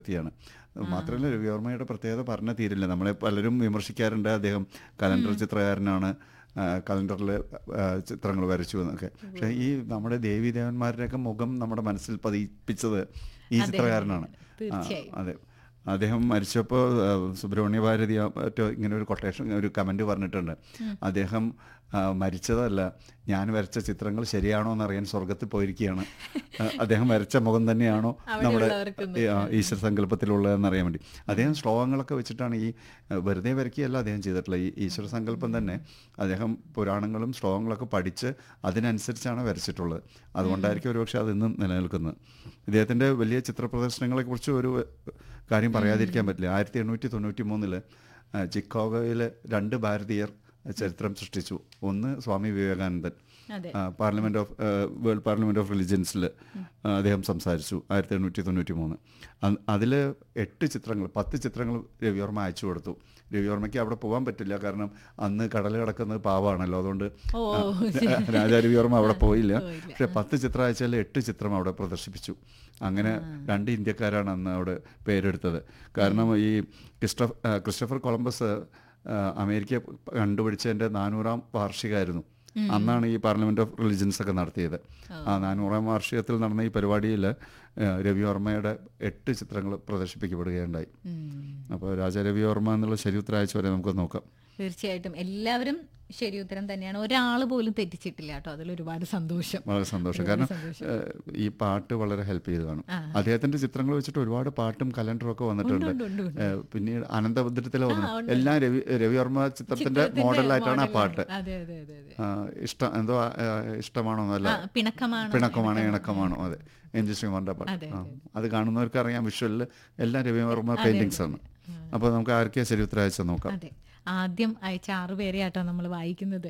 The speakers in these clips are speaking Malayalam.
വ്യക്തിയാണ് മാത്രമല്ല രവിവർമ്മയുടെ പ്രത്യേകത പറഞ്ഞ തീരില്ല നമ്മളെ പലരും വിമർശിക്കാറുണ്ട് അദ്ദേഹം കലണ്ടർ ചിത്രകാരനാണ് കലണ്ടറിൽ ചിത്രങ്ങൾ വരച്ചു എന്നൊക്കെ പക്ഷേ ഈ നമ്മുടെ ദേവീദേവന്മാരുടെയൊക്കെ മുഖം നമ്മുടെ മനസ്സിൽ പതിപ്പിച്ചത് ഈ ചിത്രകാരനാണ് ആ, തീർച്ചയായും. അതെ അദ്ദേഹം മരിച്ചപ്പോൾ സുബ്രഹ്മണ്യ ഭാരതി ആ, മറ്റോ ഇങ്ങനെ ഒരു കൊട്ടേഷൻ ഒരു കമൻറ്റ് പറഞ്ഞിട്ടുണ്ട് അദ്ദേഹം ആ, മരിച്ചതല്ല ഞാൻ വരച്ച ചിത്രങ്ങൾ ശരിയാണോ എന്നറിയാൻ സ്വർഗത്തിൽ പോയിരിക്കുകയാണ് ആ, അദ്ദേഹം വരച്ച മുഖം തന്നെയാണോ നമ്മുടെ അവിടെയുള്ളവർക്കൊന്ന് ഈ, ആ, ഈശ്വര സങ്കല്പത്തിലുള്ളതെന്ന് അറിയാൻ വേണ്ടി അദ്ദേഹം ശ്ലോകങ്ങളൊക്കെ വെച്ചിട്ടാണ് ഈ ആ, വെറുതെ വരയ്ക്കുകയല്ല അദ്ദേഹം ചെയ്തിട്ടുള്ളത് ഈ ഈശ്വര സങ്കല്പം തന്നെ അദ്ദേഹം പുരാണങ്ങളും ശ്ലോകങ്ങളൊക്കെ പഠിച്ച് അതിനനുസരിച്ചാണ് വരച്ചിട്ടുള്ളത് അതുകൊണ്ടായിരിക്കും ഒരുപക്ഷെ അത് ഇന്നും നിലനിൽക്കുന്നത് ഇദ്ദേഹത്തിൻ്റെ വലിയ ചിത്ര പ്രദർശനങ്ങളെക്കുറിച്ച് ഒരു കാര്യം പറയാതിരിക്കാൻ പറ്റില്ല ആയിരത്തി എണ്ണൂറ്റി തൊണ്ണൂറ്റി മൂന്നില് ചിക്കോഗോയിൽ രണ്ട് ഭാരതീയർ ചരിത്രം സൃഷ്ടിച്ചു ഒന്ന് സ്വാമി വിവേകാനന്ദൻ അതെ parliament of world parliament of റിലിജൻസിൽ അദ്ദേഹം സംസാരിച്ചു ആയിരത്തി എണ്ണൂറ്റി തൊണ്ണൂറ്റി മൂന്ന് അതിൽ എട്ട് ചിത്രങ്ങൾ പത്ത് ചിത്രങ്ങൾ രവിവർമ്മ അയച്ചു കൊടുത്തു രവിവർമ്മയ്ക്ക് അവിടെ പോകാൻ പറ്റില്ല കാരണം അന്ന് കടൽ കിടക്കുന്നത് പാവാണല്ലോ അതുകൊണ്ട് ഓ, ആ, രാജാ രവിവർമ്മ അവിടെ പോയില്ല പോയില്ല. പക്ഷെ പത്ത് ചിത്രം അയച്ചാൽ എട്ട് ചിത്രം അവിടെ പ്രദർശിപ്പിച്ചു അങ്ങനെ രണ്ട് ഇന്ത്യക്കാരാണ് അന്ന് അവിടെ പേരെടുത്തത് കാരണം ഈ ക്രിസ്റ്റഫ് ആ, ക്രിസ്റ്റഫർ കൊളംബസ് ആ, അമേരിക്ക കണ്ടുപിടിച്ചതിൻ്റെ നാനൂറാം വാർഷികമായിരുന്നു അന്നാണ് ഈ പാർലമെന്റ് ഓഫ് റിലിജൻസ് ഒക്കെ നടത്തിയത് ആ നാനൂറാം വാർഷികത്തിൽ നടന്ന ഈ പരിപാടിയിൽ രവിവർമ്മയുടെ എട്ട് ചിത്രങ്ങൾ പ്രദർശിപ്പിക്കപ്പെടുകയുണ്ടായി അപ്പോൾ രാജാ രവിവർമ്മ എന്നുള്ള ശരി ഉത്തരാഴ്ച വരെ നമുക്ക് നോക്കാം തീർച്ചയായിട്ടും എല്ലാവരും ശരി ഉത്തരം തന്നെയാണ് ഒരാൾ പോലും തെറ്റിച്ചിട്ടില്ല കേട്ടോ അതിൽ ഒരുപാട് സന്തോഷം വളരെ സന്തോഷം കാരണം ഏഹ്, ഈ പാട്ട് വളരെ ഹെൽപ്പ് ചെയ്ത് കാണും അദ്ദേഹത്തിന്റെ ചിത്രങ്ങൾ വെച്ചിട്ട് ഒരുപാട് പാട്ടും കലണ്ടറും ഒക്കെ വന്നിട്ടുണ്ട് ഉണ്ട്, ഉണ്ട്, ഉണ്ട്. ഏഹ്, പിന്നീട് അനന്തഭദ്രത്തിലെ വന്നു എല്ലാം രവി രവിവർമ്മ ചിത്രത്തിന്റെ മോഡലായിട്ടാണ് ആ പാട്ട് അതെ അതെ അതെ അതെ ആ, ഇഷ്ടം എന്തോ ആ, ഇഷ്ടമാണോ എന്നല്ല ആ, പിണക്കമാണ് പിണക്കമാണോ ഇണക്കമാണോ അതെ എൻ ജി ശ്രീമാറിന്റെ പാട്ട് അതെ, ആ, അത് കാണുന്നവർക്ക് അറിയാം വിഷ്വലിൽ എല്ലാം രവിവർമ്മ പെയിന്റിങ്സ് ആണ് അപ്പോൾ നമുക്ക് ആർക്കെയാ ശരി ഉത്തരാഴ്ച നോക്കാം അതെ ആദ്യം അയച്ച ആറു പേരെയാട്ടോ നമ്മൾ വായിക്കുന്നത്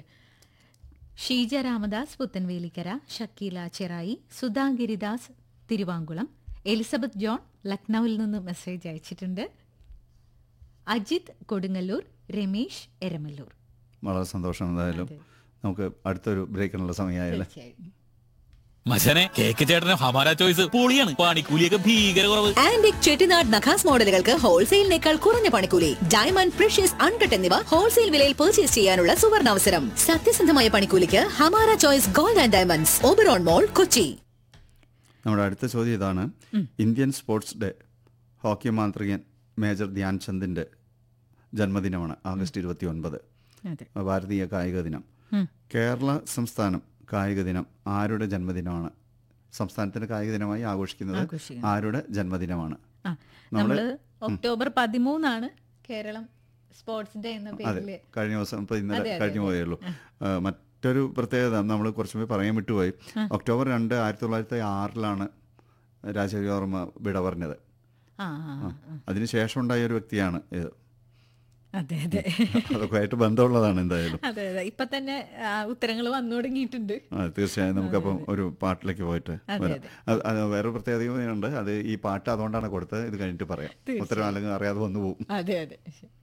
ഷീജ രാമദാസ് പുത്തൻവേലിക്കര ഷക്കീല ചെറായി സുധാ ഗിരിദാസ് തിരുവാങ്കുളം എലിസബത്ത് ജോൺ ലക്നൌവിൽ നിന്ന് മെസ്സേജ് അയച്ചിട്ടുണ്ട് അജിത് കൊടുങ്ങല്ലൂർ രമേശ് എരമല്ലൂർ വളരെ സന്തോഷം എന്തായാലും നമുക്ക് അടുത്തൊരു ബ്രേക്കിനുള്ള സമയമായല്ലേ തീർച്ചയായും മച്ചനെ കേക്ക് ചേട്ടന് ഹമാര ചോയ്സ് പൊളിയാണ് പണിക്കൂലിയൊക്കെ ഭീകര കുറവ് ആന്റിക് ചെട്ടിനാട് നഖാസ് മോഡലുകൾക്ക് ഹോൾസെയിലിനേക്കാൾ കുറഞ്ഞ പണിക്കൂലി ഡയമണ്ട് പ്രഷ്യസ് അൺകട്ട് എന്നിവ ഹോൾസെയിൽ വിലയിൽ പർച്ചേസ് ചെയ്യാനുള്ള സുവർണാവസരം സത്യസന്ധമായ പണിക്കൂലിക്ക് Hamara choice gold and diamonds Oberon mall Kochi നമ്മുടെ അടുത്ത ചോദ്യം ഇതാണ് ഇന്ത്യൻ സ്പോർട്സ് ഡേ ഹോക്കി മാന്ത്രികൻ മേജർ ധ്യാൻചന്ദിൻ്റെ ജന്മദിനമാണ് ആഗസ്റ്റ് ഇരുപത്തി ഒൻപത് അതെ ഭാരതീയ കായിക ദിനം കേരള സംസ്ഥാനം കായിക ദിനം ആരുടെ ജന്മദിനമാണ് സംസ്ഥാനത്തിന്റെ കായിക ദിനമായി ആഘോഷിക്കുന്നത് ആഘോഷിക്കുന്നത്. ആരുടെ ജന്മദിനമാണ് ആ നമ്മള് ഒക്ടോബർ പതിമൂന്നാണ് കേരളം സ്പോർട്സ് ഡേ എന്ന അതെ പേരില് കഴിഞ്ഞ ദിവസം ഇപ്പൊ ഇന്നലെ അതെ, അതെ, കഴിഞ്ഞു പോയേ ഉള്ളൂ ആ, മറ്റൊരു പ്രത്യേകത നമ്മൾ കുറച്ച് മുമ്പ് പറയാൻ വിട്ടുപോയി ഒക്ടോബർ രണ്ട് ആയിരത്തി തൊള്ളായിരത്തി ആറിലാണ് രാജവർമ്മ വിട പറഞ്ഞത് ആ ആ, ആ. അതിനുശേഷം ഉണ്ടായ ഒരു വ്യക്തിയാണ് ഇത് അതെ അതെ അതൊക്കെ ആയിട്ട് ബന്ധമുള്ളതാണ് എന്തായാലും അതെ അതെ ഇപ്പൊ തന്നെ ഉത്തരങ്ങൾ വന്നു തുടങ്ങിയിട്ടുണ്ട് ആ, തീർച്ചയായും നമുക്കപ്പം ഒരു പാട്ടിലേക്ക് പോയിട്ട് അതെ, വരാം അത് അത് വേറെ പ്രത്യേകതയുണ്ട് അത് ഈ പാട്ട് അതുകൊണ്ടാണ് കൊടുത്തത് ഇത് കഴിഞ്ഞിട്ട് പറയാം ഉത്തരം അല്ലെങ്കിൽ അറിയാതെ വന്നു പോകും അതെ അതെ